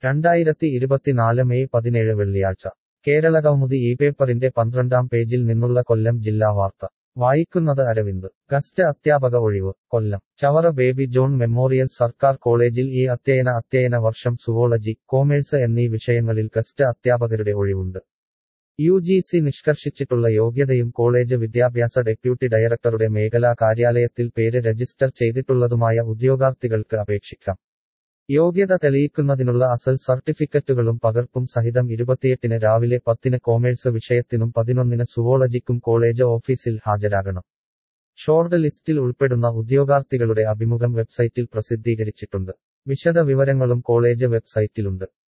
രണ്ടായിരത്തി ഇരുപത്തിനാല് മെയ് പതിനേഴ് വെള്ളിയാഴ്ച കേരള കൗമുദി ഈ പേപ്പറിന്റെ പന്ത്രണ്ടാം പേജിൽ നിന്നുള്ള കൊല്ലം ജില്ലാ വാർത്ത വായിക്കുന്നത് അരവിന്ദ് ഗസ്റ്റ് അധ്യാപക ഒഴിവ് Kollam Chavara Baby John memorial സർക്കാർ കോളേജിൽ ഈ അധ്യയന അധ്യയന വർഷം സുവോളജി കോമേഴ്സ് എന്നീ വിഷയങ്ങളിൽ ഗസ്റ്റ് അധ്യാപകരുടെ ഒഴിവുണ്ട് യു ജി സി നിഷ്കർഷിച്ചിട്ടുള്ള യോഗ്യതയും കോളേജ് വിദ്യാഭ്യാസ ഡെപ്യൂട്ടി ഡയറക്ടറുടെ മേഖലാ കാര്യാലയത്തിൽ പേര് രജിസ്റ്റർ ചെയ്തിട്ടുള്ളതുമായ ഉദ്യോഗാർത്ഥികൾക്ക് അപേക്ഷിക്കാം യോഗ്യത തെളിയിക്കുന്നതിനുള്ള അസൽ സർട്ടിഫിക്കറ്റുകളും പകർപ്പും സഹിതം ഇരുപത്തിയെട്ടിന് രാവിലെ പത്തിന് കോമേഴ്സ് വിഷയത്തിനും പതിനൊന്നിന് സുവോളജിക്കും കോളേജ് ഓഫീസിൽ ഹാജരാകണം ഷോർട്ട് ലിസ്റ്റിൽ ഉൾപ്പെടുന്ന ഉദ്യോഗാർത്ഥികളുടെ അഭിമുഖം വെബ്സൈറ്റിൽ പ്രസിദ്ധീകരിച്ചിട്ടുണ്ട് വിശദ വിവരങ്ങളും കോളേജ് വെബ്സൈറ്റിലുണ്ട്